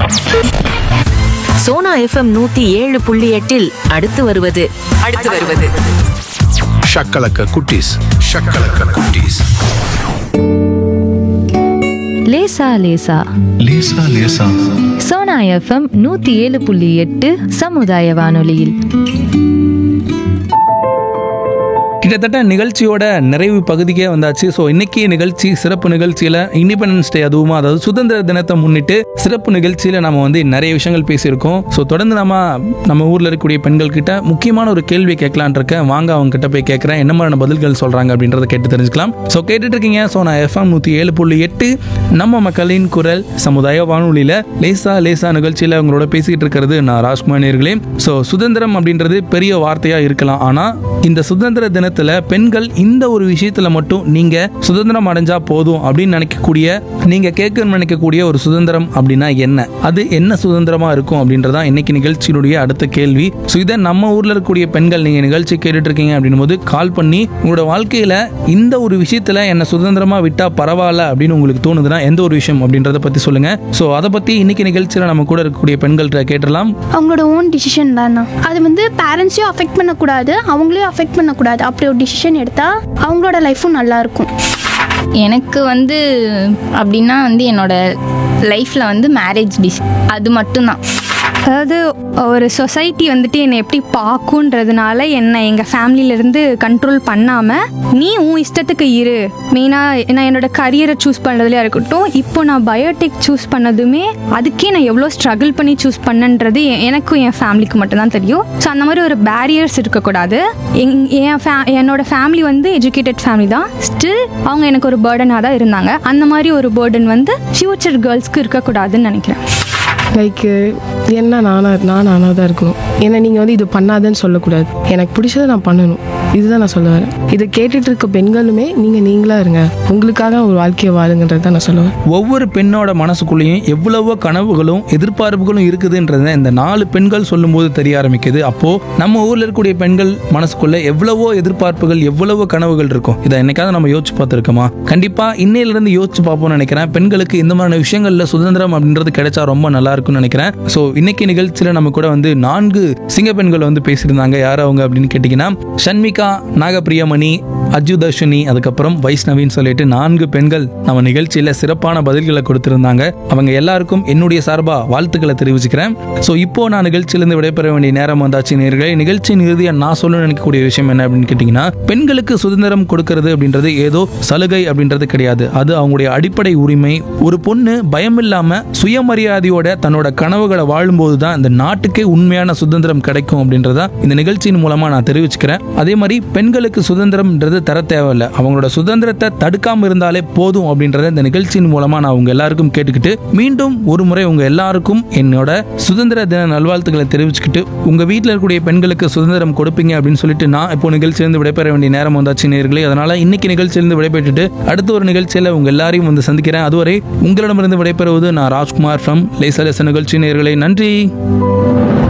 Sona FM நூத்தி ஏழு புள்ளி எட்டில் அடுத்து வருவது அடுத்து வருவது ஷக்கலக்க குட்டீஸ் ஷக்கலக்க குட்டீஸ் லேசா லேசா லேசா லேசா சோனா எஃப்எம் நூத்தி ஏழு புள்ளி எட்டு சமுதாய வானொலியில் கிட்டத்தட்ட நிகழ்ச்சியோட நிறைவு பகுதிக்கே வந்தாச்சு ஸோ இன்னைக்கு நிகழ்ச்சி சிறப்பு நிகழ்ச்சியில் இண்டிபெண்டன்ஸ் டே அதுவுமா அதாவது சுதந்திர தினத்தை முன்னிட்டு சிறப்பு நிகழ்ச்சியில் நம்ம வந்து நிறைய விஷயங்கள் பேசியிருக்கோம் ஸோ தொடர்ந்து நம்ம நம்ம ஊரில் இருக்கக்கூடிய பெண்கள் கிட்ட முக்கியமான ஒரு கேள்வி கேட்கலான் இருக்கேன் வாங்க அவங்க கிட்ட போய் கேட்குறேன் என்ன மாதிரியான பதில்கள் சொல்கிறாங்க அப்படின்றத கேட்டு தெரிஞ்சுக்கலாம் ஸோ கேட்டுட்டு இருக்கீங்க ஸோ நான் எஃப்எம் நூற்றி ஏழு புள்ளி எட்டு நம்ம மக்களின் குரல் சமுதாய வானொலியில் லேசா லேசா நிகழ்ச்சியில் உங்களோட பேசிக்கிட்டு இருக்கிறது நான் ராஜ்குமார் நேர்களே ஸோ சுதந்திரம் அப்படின்றது பெரிய வார்த்தையாக இருக்கலாம் ஆனால் இந்த சுதந்திர தினத்தில் பெண்கள் இந்த ஒரு விஷயத்தில் மட்டும் நீங்கள் சுதந்திரம் அடைஞ்சா போதும் அப்படின்னு நினைக்கக்கூடிய நீங்கள் கேட்கணும்னு நினைக்கக்கூடிய ஒரு சுதந்திரம் அப்படின்னா என்ன அது என்ன சுதந்திரமா இருக்கும் அப்படின்றதான் இன்னைக்கு நிகழ்ச்சியினுடைய அடுத்த கேள்வி ஸோ இதை நம்ம ஊரில் இருக்கக்கூடிய பெண்கள் நீங்கள் நிகழ்ச்சி கேட்டுட்டு இருக்கீங்க அப்படின்னும் போது கால் பண்ணி உங்களோட வாழ்க்கையில் இந்த ஒரு விஷயத்தில் என்ன சுதந்திரமா விட்டா பரவாயில்ல அப்படின்னு உங்களுக்கு தோணுதுன்னா எந்த ஒரு விஷயம் அப்படின்றத பற்றி சொல்லுங்க ஸோ அதை பற்றி இன்னைக்கு நிகழ்ச்சியில் நம்ம கூட இருக்கக்கூடிய பெண்கள்கிட்ட கேட்டலாம் அவங்களோட ஓன் டிசிஷன் தானா அது வந்து பேரண்ட்ஸையும் அஃபெக்ட் பண்ணக்கூடாது அவங்களையும் அஃபெக்ட் பண்ணக்கூடாது அப்படி ஒரு டிசிஷன் எடுத்தால் அவங்களோட லைஃப்பும் நல்லா இருக்கும் எனக்கு வந்து அப்படின்னா வந்து என்னோட லைஃப்பில் வந்து மேரேஜ் டிஷ் அது மட்டும்தான் அதாவது ஒரு சொசைட்டி வந்துட்டு என்னை எப்படி பார்க்குன்றதுனால என்னை எங்கள் ஃபேமிலியிலேருந்து கண்ட்ரோல் பண்ணாமல் நீ உன் இஷ்டத்துக்கு இரு மெயினாக நான் என்னோட கரியரை சூஸ் பண்ணுறதுலையா இருக்கட்டும் இப்போ நான் பயோடெக் சூஸ் பண்ணதுமே அதுக்கே நான் எவ்வளோ ஸ்ட்ரகிள் பண்ணி சூஸ் பண்ணன்றது எ- எனக்கும் என் ஃபேமிலிக்கு மட்டும்தான் தெரியும் ஸோ அந்த மாதிரி ஒரு பேரியர்ஸ் இருக்கக்கூடாது எங் என் ஃபே என்னோட ஃபேமிலி வந்து எஜுகேட்டட் ஃபேமிலி தான் ஸ்டில் அவங்க எனக்கு ஒரு பேர்டனாக தான் இருந்தாங்க அந்த மாதிரி ஒரு பேர்டன் வந்து ஃப்யூச்சர் கேர்ள்ஸ்க்கு இருக்கக்கூடாதுன்னு நினைக்கிறேன் லைக்கு என்ன நானா நான் நானாக தான் இருக்கணும் ஏன்னா நீங்கள் வந்து இது பண்ணாதன்னு சொல்லக்கூடாது எனக்கு பிடிச்சதை நான் பண்ணணும் இதுதான் நான் சொல்ல வரேன் இதை கேட்டுட்டு இருக்க பெண்களுமே நீங்கள் நீங்களா இருங்க உங்களுக்காக ஒரு வாழ்க்கையை வாழுங்கன்றது தான் நான் சொல்லுவேன் ஒவ்வொரு பெண்ணோட மனசுக்குள்ளேயும் எவ்வளவோ கனவுகளும் எதிர்பார்ப்புகளும் இருக்குதுன்றத இந்த நாலு பெண்கள் சொல்லும்போது தெரிய ஆரம்பிக்குது அப்போ நம்ம ஊர்ல இருக்கக்கூடிய பெண்கள் மனசுக்குள்ள எவ்வளவோ எதிர்பார்ப்புகள் எவ்வளவோ கனவுகள் இருக்கும் இதை என்னைக்காவது நம்ம யோசிச்சு பார்த்துருக்கோமா கண்டிப்பா இன்னையில இருந்து யோசிச்சு பார்ப்போம்னு நினைக்கிறேன் பெண்களுக்கு இந்த மாதிரியான விஷயங்கள்ல சுதந்திரம் அப்படின்றது கிடைச்சா ரொம்ப நல்லா இருக்கும்னு நினைக்கிறேன் ஸோ இன்னைக்கு நிகழ்ச்சியில நம்ம கூட வந்து நான்கு சிங்க பெண்கள் வந்து பேசியிருந்தாங்க யார் அவங்க அப்படின்னு கேட்டிங்கன்னா ஷண்மிகா நாகப்பிரியமணி அஜுதர்ஷினி அதுக்கப்புறம் வைஷ்ணவின்னு சொல்லிட்டு நான்கு பெண்கள் நம்ம நிகழ்ச்சியில சிறப்பான பதில்களை கொடுத்திருந்தாங்க அவங்க எல்லாருக்கும் என்னுடைய சார்பா வாழ்த்துக்களை தெரிவிச்சுக்கிறேன் ஸோ இப்போ நான் நிகழ்ச்சியிலிருந்து விடைபெற வேண்டிய நேரம் வந்தாச்சு நேர்களே நிகழ்ச்சியின் இறுதியாக நான் சொல்ல நினைக்கக்கூடிய விஷயம் என்ன அப்படின்னு கேட்டிங்கன்னா பெண்களுக்கு சுதந்திரம் கொடுக்கறது அப்படின்றது ஏதோ சலுகை அப்படின்றது கிடையாது அது அவங்களுடைய அடிப்படை உரிமை ஒரு பொண்ணு பயம் இல்லாம சுயமரியாதையோட தன்னோட கனவுகளை வாழும்போது தான் இந்த நாட்டுக்கே உண்மையான சுதந்திரம் கிடைக்கும் அப்படின்றத இந்த நிகழ்ச்சியின் மூலமா நான் தெரிவிச்சுக்கிறேன் அதே மாதிரி பெண்களுக்கு சுதந்திரம்ன்றது தர தேவையில்லை அவங்களோட சுதந்திரத்தை தடுக்காம இருந்தாலே போதும் அப்படின்றத இந்த நிகழ்ச்சியின் மூலமா நான் உங்க எல்லாருக்கும் கேட்டுக்கிட்டு மீண்டும் ஒரு முறை உங்க எல்லாருக்கும் என்னோட சுதந்திர தின நல்வாழ்த்துக்களை தெரிவிச்சுக்கிட்டு உங்க வீட்டில் இருக்கக்கூடிய பெண்களுக்கு சுதந்திரம் கொடுப்பீங்க அப்படின்னு சொல்லிட்டு நான் இப்போ நிகழ்ச்சியிலிருந்து விடைபெற வேண்டிய நேரம் வந்தாச்சு நேர்களே அதனால இன்னைக்கு நிகழ்ச்சியிலிருந்து விடைபெற்றுட்டு அடுத்த ஒரு நிகழ்ச்சியில உங்க எல்லாரையும் வந்து சந்திக்கிறேன் அதுவரை உங்களிடமிருந்து விடைபெறுவது நான் ராஜ்குமார் ஃப்ரம் லேசா லேச நிகழ்ச்சி நேர்களே நன்றி